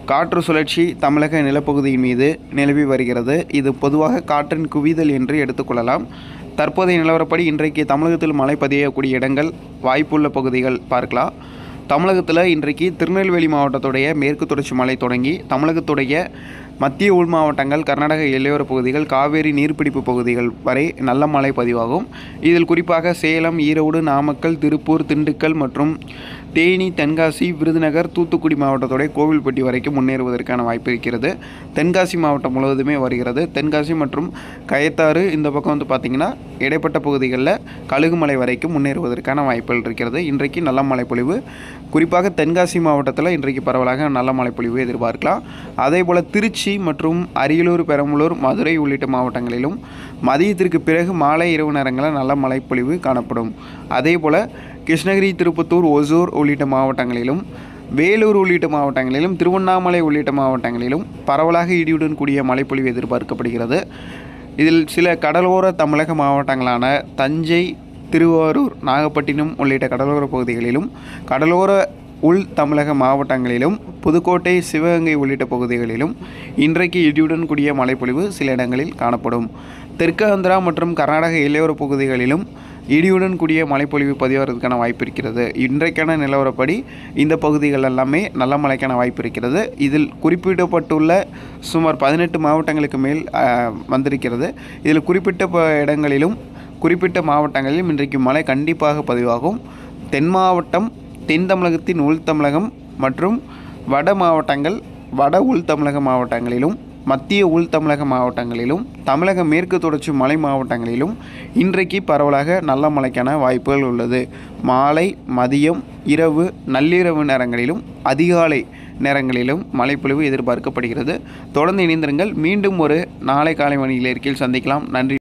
காற்று சுழற்சி தமிழக நிலப்பகுதியின் மீது நிலவி வருகிறது இது பொதுவாக காற்றின் குவிதல் என்று எடுத்துக்கொள்ளலாம் தற்போதைய நிலவரப்படி இன்றைக்கு தமிழகத்தில் மழை பதியக்கூடிய இடங்கள் வாய்ப்புள்ள பகுதிகள் பார்க்கலாம் தமிழகத்தில் இன்றைக்கு திருநெல்வேலி மாவட்டத்துடைய மேற்கு தொடர்ச்சி மலை தொடங்கி தமிழகத்துடைய மத்திய உள் மாவட்டங்கள் கர்நாடக எல்லையோர பகுதிகள் காவேரி நீர்பிடிப்பு பகுதிகள் வரை நல்ல மழை பதிவாகும் இதில் குறிப்பாக சேலம் ஈரோடு நாமக்கல் திருப்பூர் திண்டுக்கல் மற்றும் தேனி தென்காசி விருதுநகர் தூத்துக்குடி மாவட்டத்துடைய கோவில்பட்டி வரைக்கும் முன்னேறுவதற்கான வாய்ப்பு இருக்கிறது தென்காசி மாவட்டம் முழுவதுமே வருகிறது தென்காசி மற்றும் கயத்தாறு இந்த பக்கம் வந்து பார்த்திங்கன்னா இடைப்பட்ட பகுதிகளில் கழுகுமலை வரைக்கும் முன்னேறுவதற்கான வாய்ப்புகள் இருக்கிறது இன்றைக்கு நல்ல மழை பொழிவு குறிப்பாக தென்காசி மாவட்டத்தில் இன்றைக்கு பரவலாக நல்ல மழை பொழிவு எதிர்பார்க்கலாம் அதே போல் திருச்சி மற்றும் அரியலூர் பெரம்பலூர் மதுரை உள்ளிட்ட மாவட்டங்களிலும் மதியத்திற்கு பிறகு மாலை இரவு நேரங்களில் நல்ல மழைப்பொழிவு காணப்படும் அதே போல் கிருஷ்ணகிரி திருப்பத்தூர் ஒசூர் உள்ளிட்ட மாவட்டங்களிலும் வேலூர் உள்ளிட்ட மாவட்டங்களிலும் திருவண்ணாமலை உள்ளிட்ட மாவட்டங்களிலும் பரவலாக இடியுடன் கூடிய மழைப்பொழிவு எதிர்பார்க்கப்படுகிறது இதில் சில கடலோர தமிழக மாவட்டங்களான தஞ்சை திருவாரூர் நாகப்பட்டினம் உள்ளிட்ட கடலோர பகுதிகளிலும் கடலோர உள் தமிழக மாவட்டங்களிலும் புதுக்கோட்டை சிவகங்கை உள்ளிட்ட பகுதிகளிலும் இன்றைக்கு இடியுடன் கூடிய மழைப்பொழிவு சில இடங்களில் காணப்படும் தெற்கு ஆந்திரா மற்றும் கர்நாடக எல்லையோர பகுதிகளிலும் இடியுடன் கூடிய மழைப்பொழிவு பதிவாகிறதுக்கான வாய்ப்பு இருக்கிறது இன்றைக்கான நிலவரப்படி இந்த பகுதிகள் எல்லாமே நல்ல மழைக்கான வாய்ப்பு இருக்கிறது இதில் குறிப்பிடப்பட்டுள்ள சுமார் பதினெட்டு மாவட்டங்களுக்கு மேல் அஹ், வந்திருக்கிறது இதில் குறிப்பிட்ட ப- இடங்களிலும் குறிப்பிட்ட மாவட்டங்களிலும் இன்றைக்கு மழை கண்டிப்பாக பதிவாகும் தென் மாவட்டம் தென் தமிழகத்தின் உள் தமிழகம் மற்றும் வட மாவட்டங்கள் வட உள் தமிழக மாவட்டங்களிலும் மத்திய உள் தமிழக மாவட்டங்களிலும் தமிழக மேற்கு தொடர்ச்சி மலை மாவட்டங்களிலும் இன்றைக்கு பரவலாக நல்ல மழைக்கான வாய்ப்புகள் உள்ளது மாலை மதியம் இரவு நள்ளிரவு நேரங்களிலும் அதிகாலை நேரங்களிலும் மழைப்பொழிவு எதிர்பார்க்கப்படுகிறது தொடர்ந்து இணைந்திருங்கள் மீண்டும் ஒரு நாளை காலை மணியில் இருக்கையில் சந்திக்கலாம் நன்றி